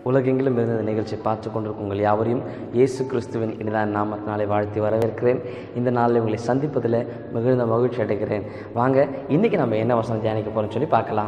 உலகெங்கிலும் இருந்து இந்த நிகழ்ச்சியை பார்த்து கொண்டிருக்கும் உங்கள் யாவரையும் இயேசு கிறிஸ்துவின் இனிதான் நாமத்தினாலே வாழ்த்தி வரவேற்கிறேன் இந்த நாளில் உங்களை சந்திப்பதில் மிகுந்த மகிழ்ச்சி அடைகிறேன் வாங்க இன்றைக்கி நம்ம என்ன வசனம் தியானிக்க போகிறோம்னு சொல்லி பார்க்கலாம்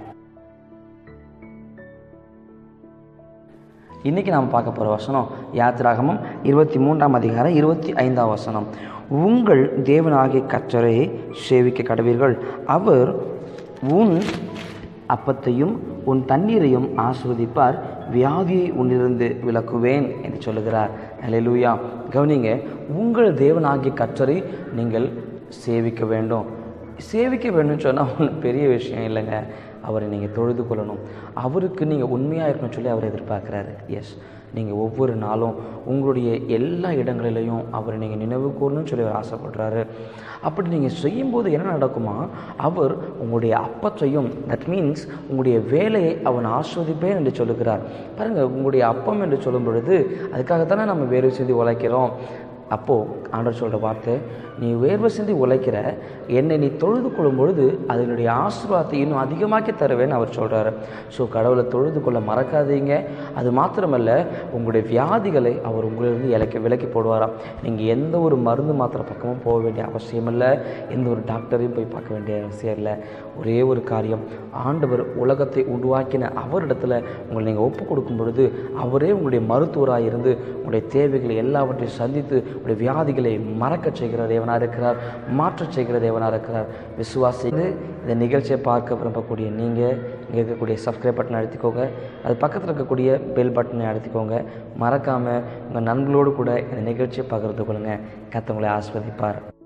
இன்றைக்கி நாம் பார்க்க போகிற வசனம் யாத்திராகமம் இருபத்தி மூன்றாம் அதிகாரம் இருபத்தி ஐந்தாம் வசனம் உங்கள் தேவனாகிய கற்றரை சேவிக்க கடவீர்கள் அவர் உன் அப்பத்தையும் உன் தண்ணீரையும் ஆஸ்வதிப்பார் வியாதியை உன்னிருந்து விலக்குவேன் என்று சொல்லுகிறார் அல்லேலூயா கவனிங்க உங்கள் தேவனாகிய கற்றரை நீங்கள் சேவிக்க வேண்டும் சேவிக்க வேணும்னு சொன்னால் ஒன்றும் பெரிய விஷயம் இல்லைங்க அவரை நீங்கள் தொழுது கொள்ளணும் அவருக்கு நீங்கள் உண்மையாக இருக்கணும்னு சொல்லி அவர் எதிர்பார்க்குறாரு எஸ் நீங்கள் ஒவ்வொரு நாளும் உங்களுடைய எல்லா இடங்களிலையும் அவரை நீங்கள் நினைவு கூறணும்னு சொல்லி அவர் ஆசைப்படுறாரு அப்படி நீங்கள் செய்யும்போது என்ன நடக்குமா அவர் உங்களுடைய அப்பத்தையும் தட் மீன்ஸ் உங்களுடைய வேலையை அவன் ஆஸ்வதிப்பேன் என்று சொல்லுகிறார் பாருங்கள் உங்களுடைய அப்பம் என்று சொல்லும் பொழுது அதுக்காகத்தானே நம்ம வேறு செய்தி உழைக்கிறோம் அப்போது ஆண்டவர் சொல்கிற வார்த்தை நீ வேர்வை சிந்தி உழைக்கிற என்னை நீ தொழுது கொள்ளும் பொழுது அதனுடைய ஆசீர்வாதத்தை இன்னும் அதிகமாக்கி தருவேன்னு அவர் சொல்கிறாரு ஸோ கடவுளை தொழுது கொள்ள மறக்காதீங்க அது மாத்திரமல்ல உங்களுடைய வியாதிகளை அவர் உங்களிலிருந்து இலக்கி விலக்கி போடுவாராம் நீங்கள் எந்த ஒரு மருந்து மாத்திரை பக்கமும் போக வேண்டிய அவசியம் இல்லை எந்த ஒரு டாக்டரையும் போய் பார்க்க வேண்டிய அவசியம் இல்லை ஒரே ஒரு காரியம் ஆண்டவர் உலகத்தை உருவாக்கின அவரிடத்துல உங்களை நீங்கள் ஒப்பு கொடுக்கும் பொழுது அவரே உங்களுடைய மருத்துவராக இருந்து உங்களுடைய தேவைகளை எல்லாவற்றையும் சந்தித்து உங்களுடைய வியாதிகளை மறக்கச் செய்கிற தேவனாக இருக்கிறார் மாற்றச் செய்கிற தேவனாக இருக்கிறார் விசுவாசி இந்த நிகழ்ச்சியை பார்க்க விரும்பக்கூடிய நீங்கள் இங்கே இருக்கக்கூடிய சப்ஸ்கிரைப் பட்டனை அழுத்திக்கோங்க அது பக்கத்தில் இருக்கக்கூடிய பெல் பட்டனை அழுத்திக்கோங்க மறக்காமல் உங்கள் நண்பர்களோடு கூட இந்த நிகழ்ச்சியை பகிர்ந்து கொள்ளுங்கள் கத்தவங்களை ஆஸ்வதிப்பார்